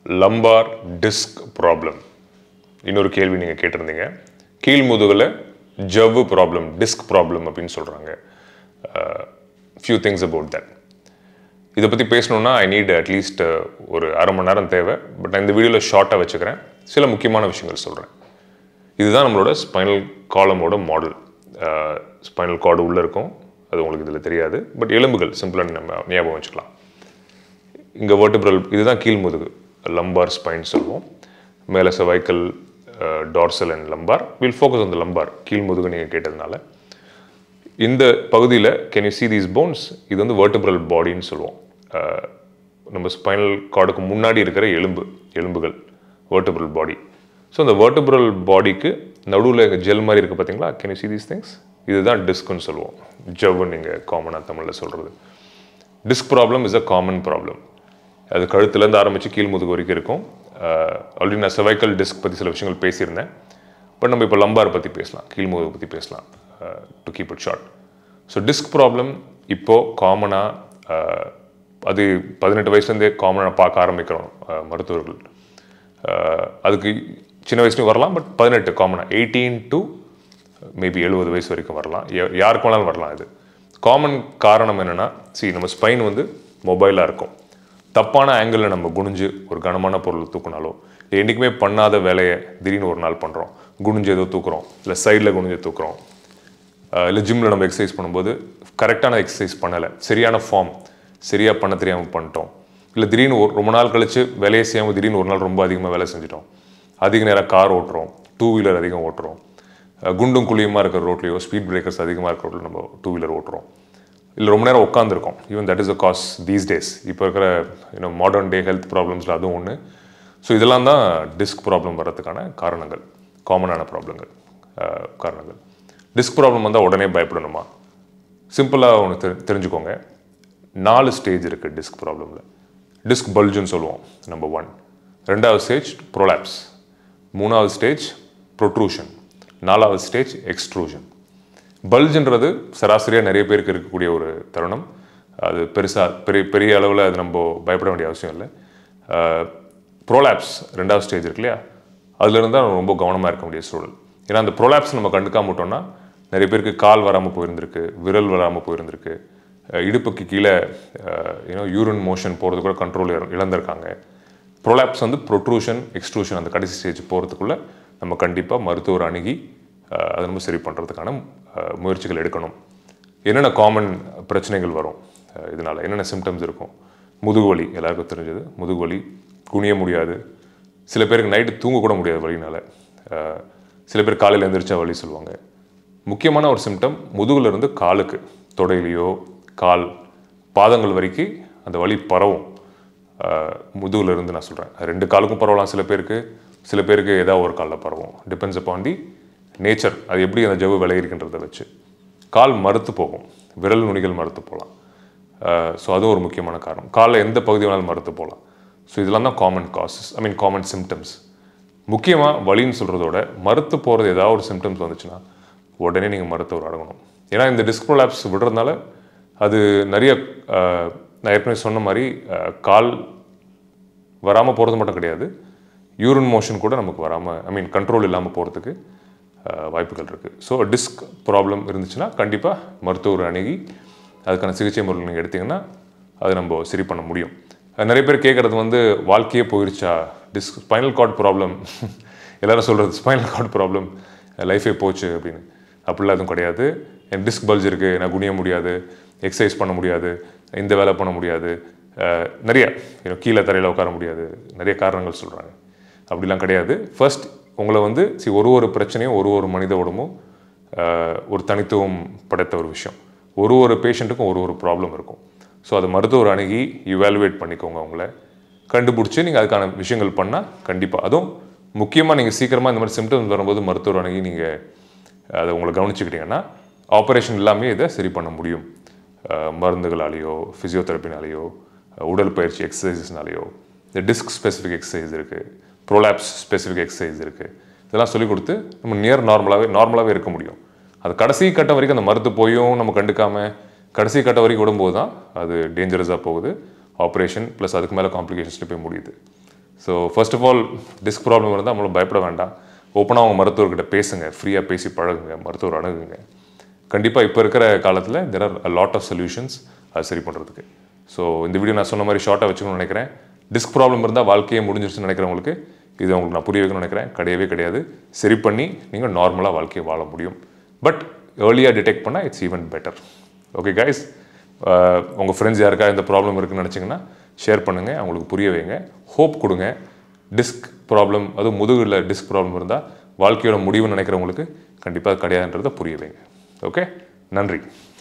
lumbar disc problem இன்னொரு கேள்வி நீங்கள் கேட்டிருந்தீங்க கீழ் முதுகில் ஜவ்வு ப்ராப்ளம் டிஸ்க் ப்ராப்ளம் அப்படின்னு சொல்கிறாங்க ஃபியூ திங்ஸ் அபவுட் தட் இதை பற்றி பேசணுன்னா ஐ நீட் அட்லீஸ்ட் ஒரு அரை மணி நேரம் தேவை பட் நான் இந்த வீடியோவில் ஷார்ட்டாக வச்சுக்கிறேன் சில முக்கியமான விஷயங்கள் சொல்கிறேன் இதுதான் நம்மளோட ஸ்பைனல் காலமோட மாடல் ஸ்பைனல் கார்டு உள்ளே இருக்கும் அது உங்களுக்கு இதில் தெரியாது பட் எலும்புகள் சிம்பிளாக நம்ம ஞாபகம் வச்சுக்கலாம் இங்கே vertebral இதுதான் கீழ் முதுகு லம்பார் ஸ்பைன் சொல்லுவோம் மேலே cervical dorsal and lumbar will focus on the lumbar கீழ் முதுகு நீங்கள் கேட்டதுனால இந்த பகுதியில் can you see these bones இது வந்து vertebral பாடின்னு சொல்லுவோம் அஹ், நம்ம ஸ்பைனல் கார்டுக்கு முன்னாடி இருக்கிற எலும்பு எலும்புகள் vertebral பாடி ஸோ அந்த vertebral பாடிக்கு நடுவில் ஜெல் மாதிரி இருக்குது பார்த்தீங்களா can you see these things இதுதான் டிஸ்க்குன்னு சொல்லுவோம் ஜவ்வு நீங்கள் காமனாக தமிழில் சொல்கிறது disc problem is a common problem அது கழுத்துலேருந்து ஆரம்பித்து கீழ் முதுகு வரைக்கும் இருக்கும் ஆல்ரெடி நான் cervical டிஸ்க் பற்றி சில விஷயங்கள் பேசியிருந்தேன் பட் நம்ம இப்போ லம்பார் பற்றி பேசலாம் கீழ் முதுகு பற்றி பேசலாம் to keep it short so disc problem இப்போது காமனாக அது பதினெட்டு வயசுலேருந்தே காமனாக பார்க்க ஆரம்பிக்கிறோம் அஹ், மருத்துவர்கள் அஹ், அதுக்கு சின்ன வயசுலையும் வரலாம் பட் பதினெட்டு காமனாக எயிட்டீன் டு மேபி எழுபது வயசு வரைக்கும் வரலாம் யா- யாருக்கு வேணாலும் வரலாம் இது காமன் காரணம் என்னென்னா see நம்ம ஸ்பைன் வந்து மொபைலாக இருக்கும் தப்பான ஆங்கிளில் நம்ம குனிஞ்சு ஒரு கனமான பொருள் தூக்குனாலோ இல்லை என்றைக்குமே பண்ணாத வேலையை திடீர்னு ஒரு நாள் பண்ணுறோம் குனிஞ்சு ஏதோ தூக்குறோம் இல்லை சைடில் குனிஞ்சு தூக்குறோம் இல்லை ஜிம்மில் நம்ம எக்ஸசைஸ் பண்ணும்போது கரெக்டான எக்ஸசைஸ் பண்ணலை சரியான ஃபார்ம் சரியாக பண்ண தெரியாமல் பண்ணிட்டோம் இல்லை திடீர்னு ஒரு ரொம்ப நாள் கழிச்சு வேலையை செய்யாமல் திடீர்னு ஒரு நாள் ரொம்ப அதிகமாக வேலை செஞ்சிட்டோம் அதிக நேரம் கார் ஓட்டுறோம் டூ வீலர் அதிகம் ஓட்டுறோம் அஹ் குண்டும் குழியுமா இருக்கிற ரோட்லையோ ஸ்பீட் பிரேக்கர்ஸ் அதிகமாக இருக்கிற ரோட்டில் நம்ம டூ வீலர் ஓட்டுறோம் இல்லை ரொம்ப நேரம் உட்காந்துருக்கோம் even that is a cause these days இப்போ இருக்கிற யூனோ மாடர்ன் டே ஹெல்த் ப்ராப்ளம்ஸில் அதுவும் ஒன்று ஸோ இதெல்லாம் தான் டிஸ்க் ப்ராப்ளம் வர்றதுக்கான காரணங்கள் காமனான ப்ராப்ளங்கள் காரணங்கள் டிஸ்க் ப்ராப்ளம் வந்தால் உடனே பயப்படணுமா சிம்பிளாக ஒன்று தெரி தெரிஞ்சுக்கோங்க நாலு ஸ்டேஜ் இருக்குது டிஸ்க் ப்ராப்ளமில் டிஸ்க் பல்ஜுன்னு சொல்லுவோம் நம்பர் ஒன் ரெண்டாவது ஸ்டேஜ் ப்ரோலாப்ஸ் மூணாவது ஸ்டேஜ் ப்ரொட்ரூஷன் நாலாவது ஸ்டேஜ் எக்ஸ்ட்ரூஷன் பல்ஜுன்றது சராசரியாக நிறைய பேருக்கு இருக்கக்கூடிய ஒரு தருணம் அது பெருசாக பெரிய பெரிய அளவில் அது நம்ம பயப்பட வேண்டிய அவசியம் இல்லை ப்ரோலாப்ஸ் ரெண்டாவது ஸ்டேஜ் இருக்கு இல்லையா அதுல இருந்து தான் ரொம்ப கவனமாக இருக்க வேண்டிய சூழல் ஏன்னா அந்த ப்ரோலாப்ஸ் நம்ம கண்டுக்காம விட்டோம்னா நிறைய பேருக்கு கால் வராமல் போயிருந்திருக்கு விரல் வராமல் போயிருந்திருக்கு அஹ் இடுப்புக்கு கீழே யூனோ யூரின் மோஷன் போகிறது கூட கண்ட்ரோல் இழந்திருக்காங்க ப்ரோலாப்ஸ் வந்து ப்ரொட்ரூஷன் எக்ஸ்ட்ரூஷன் அந்த கடைசி ஸ்டேஜ் போகிறதுக்குள்ளே நம்ம கண்டிப்பாக மருத்துவர் அணுகி அஹ், அதை நம்ம சரி பண்ணுறதுக்கான முயற்சிகள் எடுக்கணும் என்னென்ன காமன் பிரச்சனைகள் வரும் அஹ், இதனால என்னென்ன சிம்டம்ஸ் இருக்கும் முதுகுவலி எல்லாருக்கும் தெரிஞ்சது முதுகுவலி குனிய முடியாது சில பேருக்கு நைட்டு தூங்க கூட முடியாது வலினால அஹ், சில பேர் காலையில் எந்திரிச்சா வலி சொல்லுவாங்க முக்கியமான ஒரு சிம்டம் முதுகுல இருந்து காலுக்கு தொடையிலையோ கால் பாதங்கள் வரைக்கும் அந்த வலி பரவும் அஹ், முதுகுல இருந்து நான் சொல்கிறேன் ரெண்டு காலுக்கும் பரவலாம் சில பேருக்கு சில பேருக்கு ஏதாவது ஒரு காலில் பரவும் டிபெண்ட்ஸ் upon தி நேச்சர் அது எப்படி அந்த ஜவ்வு விளையிருக்கின்றதை வச்சு கால் மறுத்து போகும் விரல் நுனிகள் மறுத்து போகலாம் ஸோ அதுவும் ஒரு முக்கியமான காரணம் காலில் எந்த பகுதி வேணாலும் மறுத்து போகலாம் ஸோ இதெல்லாம் தான் common causes I mean common symptoms முக்கியமாக வலின்னு சொல்கிறதோட மறுத்து போகிறது ஏதாவது ஒரு சிம்டம்ஸ் வந்துச்சுன்னா உடனே நீங்கள் மருத்துவர் அடங்கணும் ஏன்னா இந்த டிஸ்க் ப்ரோலாப்ஸ் விடுறதுனால அது நிறைய அஹ், நான் ஏற்கனவே சொன்ன மாதிரி அஹ், கால் வராமல் போகிறது மட்டும் கிடையாது யூரின் மோஷன் கூட நமக்கு வராமல் ஐ மீன் கண்ட்ரோல் இல்லாமல் போகிறதுக்கு வாய்ப்புகள் இருக்குது ஸோ டிஸ்க் ப்ராப்ளம் இருந்துச்சுன்னா கண்டிப்பாக மருத்துவர் அணுகி அதுக்கான சிகிச்சை முறைகள் நீங்கள் எடுத்தீங்கன்னா அது நம்ம சரி பண்ண முடியும் அஹ் நிறைய பேர் கேட்குறது வந்து வாழ்க்கையே போயிருச்சா டிஸ்க் ஸ்பைனல் கார்ட் ப்ராப்ளம் எல்லாரும் சொல்கிறது ஸ்பைனல் கார்ட் ப்ராப்ளம் லைஃபே போச்சு அப்படின்னு அப்படிலாம் எதுவும் கிடையாது என் டிஸ்க் பல்ஜ் இருக்குது நான் குனிய முடியாது எக்ஸசைஸ் பண்ண முடியாது இந்த வேலை பண்ண முடியாது அஹ் நிறைய you know, கீழே தரையில் உட்கார முடியாது நிறைய காரணங்கள் சொல்கிறாங்க அப்படிலாம் கிடையாது ஃபர்ஸ்ட் உங்களை வந்து see ஒரு ஒரு பிரச்சனையும் ஒரு ஒரு மனித உடம்பும் அஹ், ஒரு தனித்துவம் படைத்த ஒரு விஷயம் ஒரு ஒரு பேஷண்ட்டுக்கும் ஒரு ஒரு ப்ராப்ளம் இருக்கும் ஸோ அதை மருத்துவர் அணுகி இவாலுவேட் பண்ணிக்கோங்க அவங்கள கண்டுபிடிச்சி நீங்கள் அதுக்கான விஷயங்கள் பண்ணால் கண்டிப்பாக அதுவும் முக்கியமாக நீங்கள் சீக்கிரமாக இந்த மாதிரி சிம்டம்ஸ் வரும்போது மருத்துவர் அணுகி நீங்கள் அதை உங்களை கவனிச்சுக்கிட்டீங்கன்னா ஆப்ரேஷன் இல்லாமல் இதை சரி பண்ண முடியும் அஹ், மருந்துகளாலேயோ ஃபிசியோதெரப்பினாலேயோ உடல் பயிற்சி எக்ஸசைசஸ்னாலேயோ இந்த டிஸ்க் ஸ்பெசிஃபிக் எக்ஸசைஸ் இருக்குது ப்ரோலாப்ஸ் ஸ்பெசிஃபிக் எக்ஸசைஸ் இருக்குது இதெல்லாம் சொல்லிக் கொடுத்து நம்ம நியர் நார்மலாகவே நார்மலாகவே இருக்க முடியும் அது கடைசி கட்டம் வரைக்கும் அந்த மருந்து போயும் நம்ம கண்டுக்காம கடைசி கட்டம் வரைக்கும் விடும்போது தான் அது டேஞ்சரஸாக போகுது ஆப்ரேஷன் ப்ளஸ் அதுக்கு மேலே காம்ப்ளிகேஷன்ஸ்ட்டு போய் முடியுது so first of all disc problem இருந்தால் நம்மளும் பயப்பட வேண்டாம் ஓப்பனாக அவங்க மருத்துவர்கிட்ட பேசுங்க ஃப்ரீயாக பேசி பழகுங்க மருத்துவர் அணுகுங்க கண்டிப்பாக இப்போ இருக்கிற காலத்தில் there are lot of solutions அது சரி பண்ணுறதுக்கு ஸோ இந்த வீடியோ நான் சொன்ன மாதிரி ஷார்ட்டாக வச்சுக்கணும்னு நினைக்கிறேன் டிஸ்க் ப்ராப்ளம் இருந்தால் வாழ்க்கையே முடிஞ்சிருச்சுன்னு நினைக்கிறவங்களுக்கு இது உங்களுக்கு நான் புரிய வைக்கணும்னு நினைக்கிறேன் கிடையவே கிடையாது சரி பண்ணி நீங்கள் நார்மலாக வாழ்க்கையை வாழ முடியும் பட் ஏர்லியாக டிடெக்ட் பண்ணால் it's even better okay guys உங்கள் ஃப்ரெண்ட்ஸ் யாருக்கா இந்த ப்ராப்ளம் இருக்குன்னு நினச்சிங்கன்னா ஷேர் பண்ணுங்கள் அவங்களுக்கு புரிய வைங்க ஹோப் கொடுங்க டிஸ்க் ப்ராப்ளம் அதுவும் முதுகில் டிஸ்க் ப்ராப்ளம் இருந்தால் வாழ்க்கையோட முடிவுன்னு நினைக்கிறவங்களுக்கு கண்டிப்பாக கிடையாதுன்றதை புரிய வைங்க ஓகே நன்றி